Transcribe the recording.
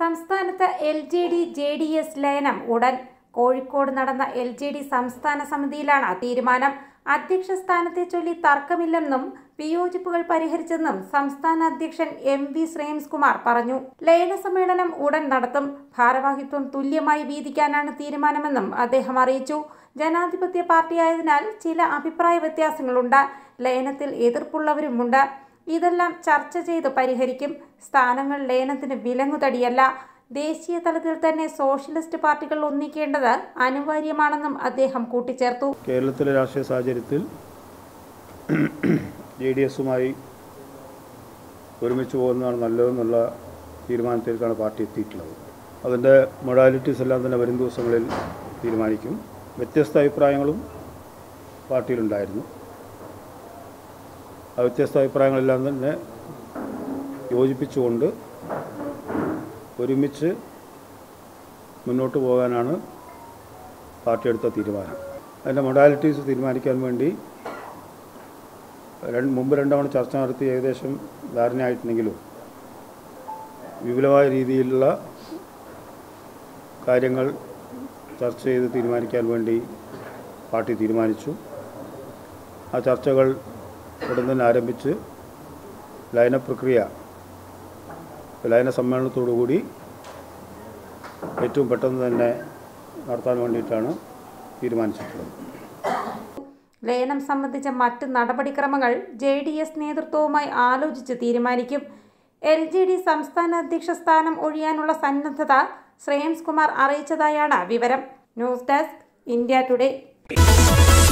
സംസ്ഥാനത്ത് L J D J D S ലയനം ഉടൻ കോഴിക്കോട് നടന്ന എൽ ജെ ഡി സംസ്ഥാന സമിതിയിലാണ് തീരുമാനം അധ്യക്ഷ സ്ഥാനത്തെ ചൊല്ലി തർക്കമില്ലെന്നും വിയോജിപ്പുകൾ പരിഹരിച്ചെന്നും സംസ്ഥാന അധ്യക്ഷൻ എം വി ശ്രേംസ് കുമാർ പറഞ്ഞു ലയന സമ്മേളനം ഉടൻ നടത്തും ഭാരവാഹിത്വം തുല്യമായി വീതിക്കാനാണ് തീരുമാനമെന്നും അദ്ദേഹം അറിയിച്ചു ജനാധിപത്യ പാർട്ടിയായതിനാൽ ചില അഭിപ്രായ വ്യത്യാസങ്ങളുണ്ട് ലയനത്തിൽ എതിർപ്പുള്ളവരുമുണ്ട് ഇതെല്ലാം ചർച്ച ചെയ്ത് പരിഹരിക്കും സ്ഥാനങ്ങൾ ലയനത്തിന് വിലങ്ങുതടിയല്ല ദേശീയ തലത്തിൽ തന്നെ സോഷ്യലിസ്റ്റ് പാർട്ടികൾ ഒന്നിക്കേണ്ടത് അനിവാര്യമാണെന്നും അദ്ദേഹം കൂട്ടിച്ചേർത്തു കേരളത്തിലെ രാഷ്ട്രീയ സാഹചര്യത്തിൽ ജെ ഡി എസുമായി ഒരുമിച്ച് പോകുന്നതാണ് നല്ലതെന്നുള്ള തീരുമാനത്തിലേക്കാണ് പാർട്ടി എത്തിയിട്ടുള്ളത് അതിൻ്റെ മൊഡാലിറ്റീസ് എല്ലാം തന്നെ വരും ദിവസങ്ങളിൽ തീരുമാനിക്കും വ്യത്യസ്ത അഭിപ്രായങ്ങളും പാർട്ടിയിലുണ്ടായിരുന്നു ആ വ്യത്യസ്ത അഭിപ്രായങ്ങളെല്ലാം തന്നെ യോജിപ്പിച്ചുകൊണ്ട് ഒരുമിച്ച് മുന്നോട്ട് പോകാനാണ് പാർട്ടി എടുത്ത തീരുമാനം അതിൻ്റെ മൊഡാലിറ്റീസ് തീരുമാനിക്കാൻ വേണ്ടി രണ്ട് മുമ്പ് രണ്ടവണ ചർച്ച നടത്തി ഏകദേശം ധാരണയായിട്ടുണ്ടെങ്കിലും വിപുലമായ രീതിയിലുള്ള കാര്യങ്ങൾ ചർച്ച ചെയ്ത് തീരുമാനിക്കാൻ വേണ്ടി പാർട്ടി തീരുമാനിച്ചു ആ ചർച്ചകൾ ഉടൻ തന്നെ ആരംഭിച്ച് ലയന പ്രക്രിയ ലയന സമ്മേളനത്തോടുകൂടി ഏറ്റവും പെട്ടെന്ന് തന്നെ നടത്താൻ വേണ്ടിയിട്ടാണ് തീരുമാനിച്ചിട്ടുള്ളത് ലയനം സംബന്ധിച്ച മറ്റ് നടപടിക്രമങ്ങൾ ജെ ഡി എസ് നേതൃത്വവുമായി ആലോചിച്ച് തീരുമാനിക്കും എൽ ജെ ഡി സംസ്ഥാന അധ്യക്ഷ സ്ഥാനം ഒഴിയാനുള്ള സന്നദ്ധത ശ്രേയംസ് കുമാർ അറിയിച്ചതായാണ് വിവരം ന്യൂസ് ഡെസ്ക് ഇന്ത്യ ടുഡേ